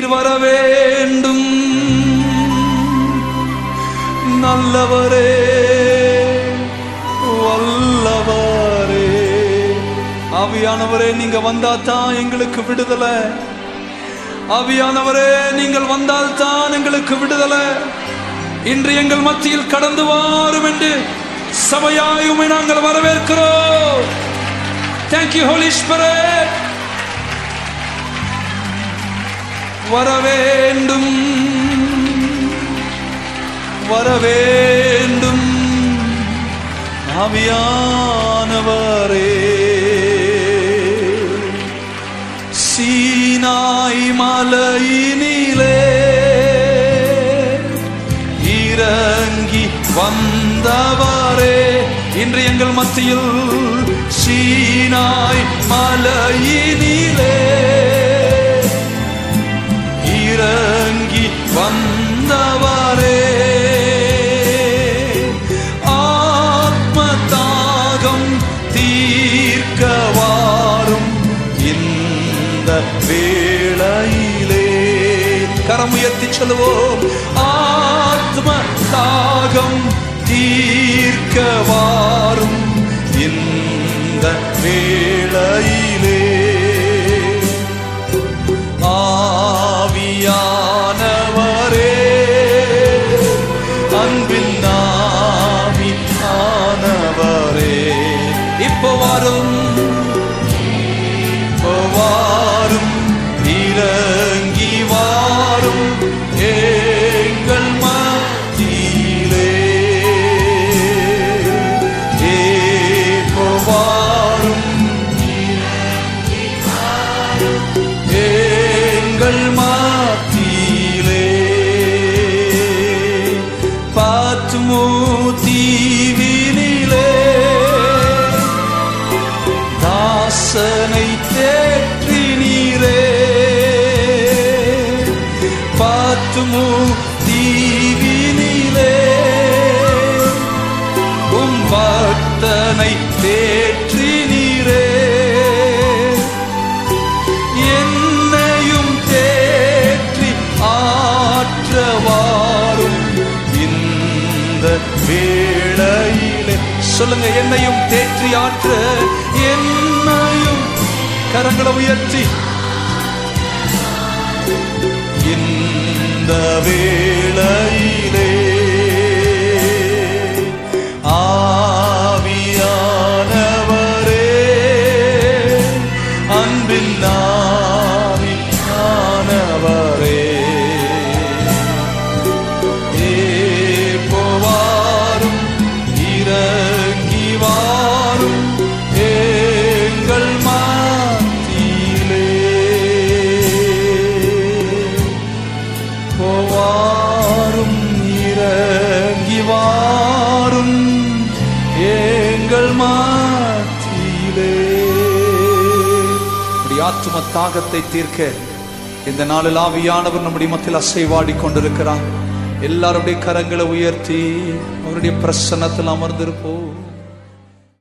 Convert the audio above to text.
நீர் வர வேண்டும் நல்லவரே வல்லவரே ஆவியானவரே நீங்க வந்தா தான் எங்களுக்கு விடுதலை ஆவியானவரே நீங்கள் வந்தால் தான் எங்களுக்கு விடுதலை இன்று எங்கள் மத்தியில் கடந்து வாரும் என்று சபையாய் உம்மை நாங்கள் வரவேற்கிறோம் தேங்க்யூ ஹோலி ஸ்பிரிட் வர வேண்டும் வர வேண்டும் ஆவியானவரே சீனாய் மலையினிலே இறங்கி வந்தவரே இன்று எங்கள் மத்தியில் சீனாய் மலையினிலே இறங்கி வந்தவரே ஆத்ம தாகம் தீர்க்க வாரும் இந்த வேளையிலே கரம் உயர்த்தி சொல்லுவோம் ஆத்ம தாகம் தீர்க்க வாரும் இந்த வேளையிலே ஆவியானவரே அன்பில் நாவி ஆனவரே இப்போ வரும் இப்போ வாரும் இறங்கி வாரும் எங்கள் மத்தியிலே இப்போ வாரும் எங்கள் மாத்திலே பாத்துமோ தீவினிலே தாசனை தேற்றி நீரே பாத்துமோ தீவினிலே உம் பக்தனை தேற்றி நீரே என்னையும் தேற்றி ஆற்றவாரும் இந்த வேளையிலே சொல்லுங்க என்னையும் தேற்றி ஆற்ற என்னையும் கரங்களை உயர்த்தி இந்த வேளையிலே ஆவியானவரே அன்பில் நாவியானவரே ஏப்போவாரும் இறங்கி வாரும் எங்கள் மாத்தியிலே போவாரும் இறங்கி வாரும் எங்கள் மாத்தியிலே நம்முடைய ஆத்தும தாகத்தை தீர்க்க இந்த நாளில் ஆவியானவர் நம்முடைய மத்தியில் அசைவாடி கொண்டிருக்கிறார் எல்லாருடைய கரங்களை உயர்த்தி அவருடைய பிரசன்னத்தில் அமர்ந்திருப்போம்